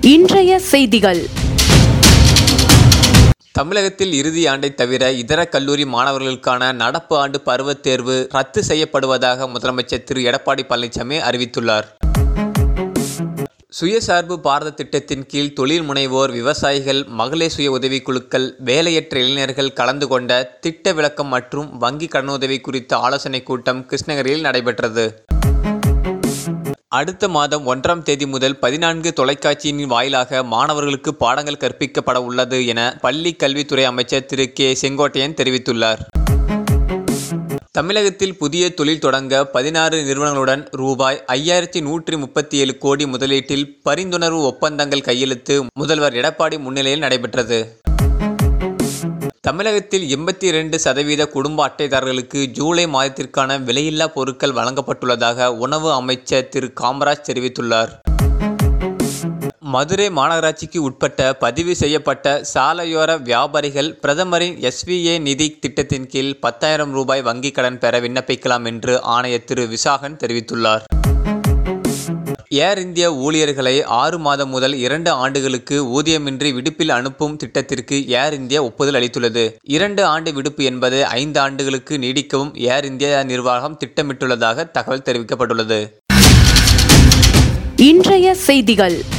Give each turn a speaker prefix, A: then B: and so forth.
A: இன்றைய செய்திகள்
B: தமிழகத்தில் இறுதி ஆண்டை தவிர இதர கல்லூரி மாணவர்களுக்கான நடப்பு ஆண்டு பருவத் தேர்வு ரத்து செய்யப்படுவதாக முதலமைச்சர் திரு எடப்பாடி பழனிசாமி அறிவித்துள்ளார் சுயசார்பு பாரத திட்டத்தின் கீழ் தொழில் முனைவோர் விவசாயிகள் மகளிர் சுய உதவிக்குழுக்கள் வேலையற்ற இளைஞர்கள் கலந்து கொண்ட திட்ட விளக்கம் மற்றும் வங்கி கடனுதவி குறித்த ஆலோசனைக் கூட்டம் கிருஷ்ணகிரியில் நடைபெற்றது அடுத்த மாதம் ஒன்றாம் தேதி முதல் பதினான்கு தொலைக்காட்சியின் வாயிலாக மாணவர்களுக்கு பாடங்கள் கற்பிக்கப்பட உள்ளது என பள்ளி கல்வித்துறை அமைச்சர் திரு கே செங்கோட்டையன் தெரிவித்துள்ளார் தமிழகத்தில் புதிய தொழில் தொடங்க பதினாறு நிறுவனங்களுடன் ரூபாய் ஐயாயிரத்தி நூற்றி முப்பத்தி ஏழு கோடி முதலீட்டில் பரிந்துணர்வு ஒப்பந்தங்கள் கையெழுத்து முதல்வர் எடப்பாடி முன்னிலையில் நடைபெற்றது தமிழகத்தில் எண்பத்தி இரண்டு சதவீத குடும்ப அட்டைதாரர்களுக்கு ஜூலை மாதத்திற்கான விலையில்லா பொருட்கள் வழங்கப்பட்டுள்ளதாக உணவு அமைச்சர் திரு காமராஜ் தெரிவித்துள்ளார் மதுரை மாநகராட்சிக்கு உட்பட்ட பதிவு செய்யப்பட்ட சாலையோர வியாபாரிகள் பிரதமரின் எஸ்விஏ நிதி திட்டத்தின் கீழ் பத்தாயிரம் ரூபாய் வங்கிக் கடன் பெற விண்ணப்பிக்கலாம் என்று ஆணையர் திரு விசாகன் தெரிவித்துள்ளார் ஏர் இந்தியா ஊழியர்களை ஆறு மாதம் முதல் இரண்டு ஆண்டுகளுக்கு ஊதியமின்றி விடுப்பில் அனுப்பும் திட்டத்திற்கு ஏர் இந்தியா ஒப்புதல் அளித்துள்ளது இரண்டு ஆண்டு விடுப்பு என்பது ஐந்து ஆண்டுகளுக்கு நீடிக்கவும் ஏர் இந்தியா நிர்வாகம் திட்டமிட்டுள்ளதாக தகவல் தெரிவிக்கப்பட்டுள்ளது
A: இன்றைய செய்திகள்